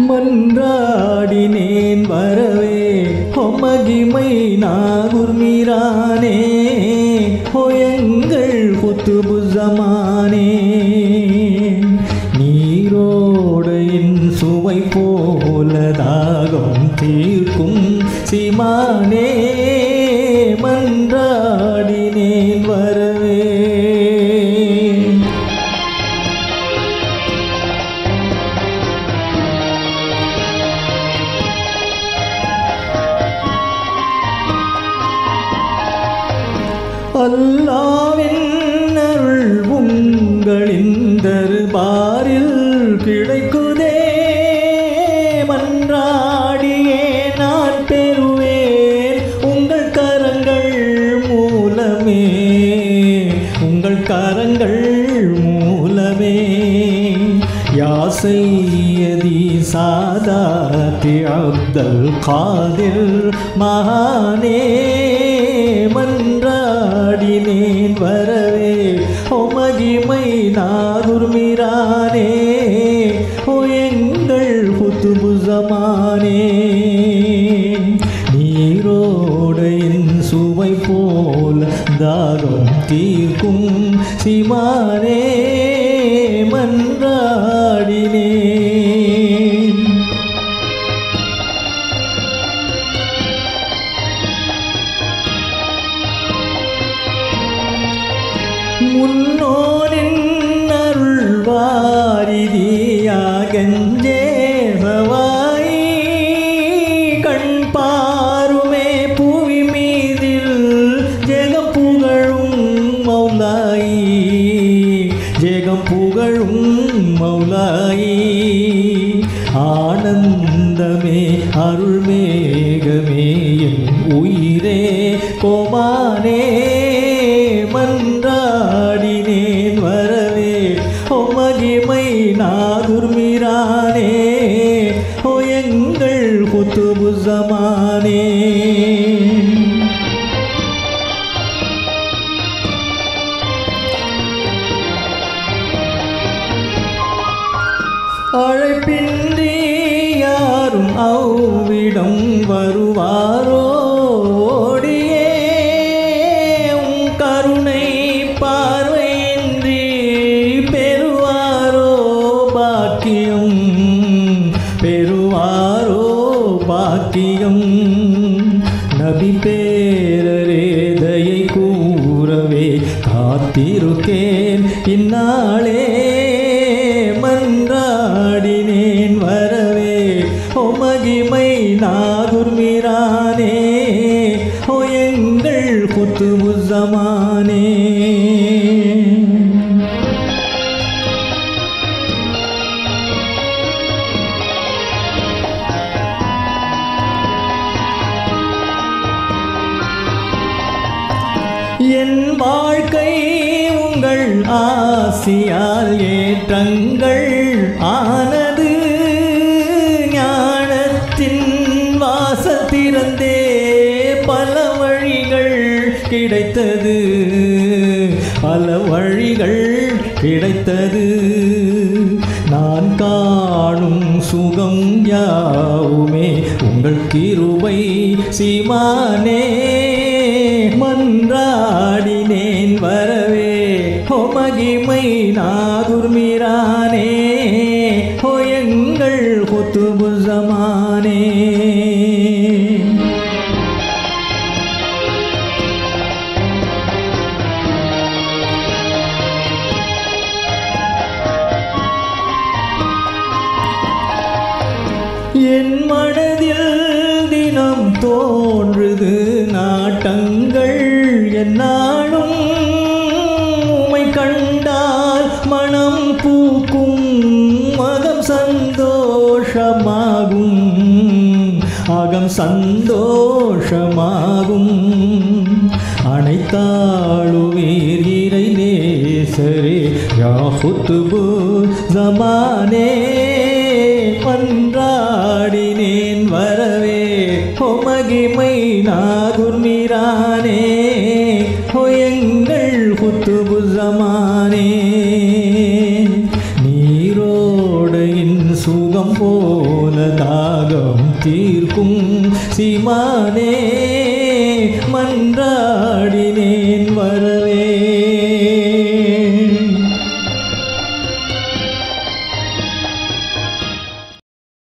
மன்றாடினேன் வரவே ஹொமகிமை நாகுர்மீரானே ஹொயங்கள் புத்துபுசமானே நீரோடையின் சுவை போலதாகும் தீர்க்கும் சிமானே மன்றாடினேன் வரவே அல்லாவின் அருள் உங்களின் தர்பாரில் கிடைக்குதே மன்றாடியே நான் பெறுவேன் உங்கள் கரங்கள் மூலமே உங்கள் கரங்கள் மூலமே யாசையதி சாதாத்தி அப்தல் காதில் மகானே மன்றாடினேன் வரவே ஒமகிமை நாகுர்மிரானே ஓ எங்கள் புத்துபுசமானே நீரோடையின் சுவை போல தாகம் தீர்க்கும் சிமானே மன்றாடினேன் முன்னோரின் அருள் வாரிதியாகஞ்சேவாய் கண் பாருமே புவி மீதில் ஜெகம் புகழும் மௌலாயி ஜெகம் புகழும் மௌலாயி ஆனந்தமே அருள்மேகமே என் உயிரே கோமானே மன்றாடினேன் வரவே ஓ மகிமை நாகுர்மிரானே ஓ எங்கள் புத்துபுசமானே அழைப்பின்றி யாரும் அவ்விடம் வருவாரோ ஓடியே உம் கருணை பார்வையின்றி பெறுவாரோ பாக்கியம் பெறுவாரோ பாக்கியம் நபி பேரரே தயை கூறவே காத்திருக்கேன் இந்நாளே மன்றாடினேன் வரவே ஓ மகிமை நாகுர்மிரானே ஓ எங்கள் புத்துமுசமானே என் வாழ்க்கை உங்கள் ஆசியால் ஏற்றங்கள் ஆனது ஞானத்தின் வாசத்திறந்தே பல வழிகள் கிடைத்தது பல வழிகள் கிடைத்தது நான் காணும் சுகம் யாவுமே உங்கள் கிருபை சீமானே மன்றாடினேன் வரவே ஹோ மகிமை நாகுர்மிரானே ஹோ எங்கள் புத்துபுசமானே என் மனதில் தினம் தோன்றுது நாட்டங்கள் என்னாலும் உமை கண்டால் மனம் பூக்கும் மகம் சந்தோஷமாகும் அகம் சந்தோஷமாகும் அனைத்தாளுவீர் இறை நேசரே யாஹுத்துபு ஜமானே மன்றாடினேன் வரவே ஹோ மகிமை நாகுர்மிரானே ஹோ எங்கள் புத்துபு ஜமானே நீரோடையின் சுகம் போல தாகம் தீர்க்கும் சீமானே மன்றாடினேன் வரவே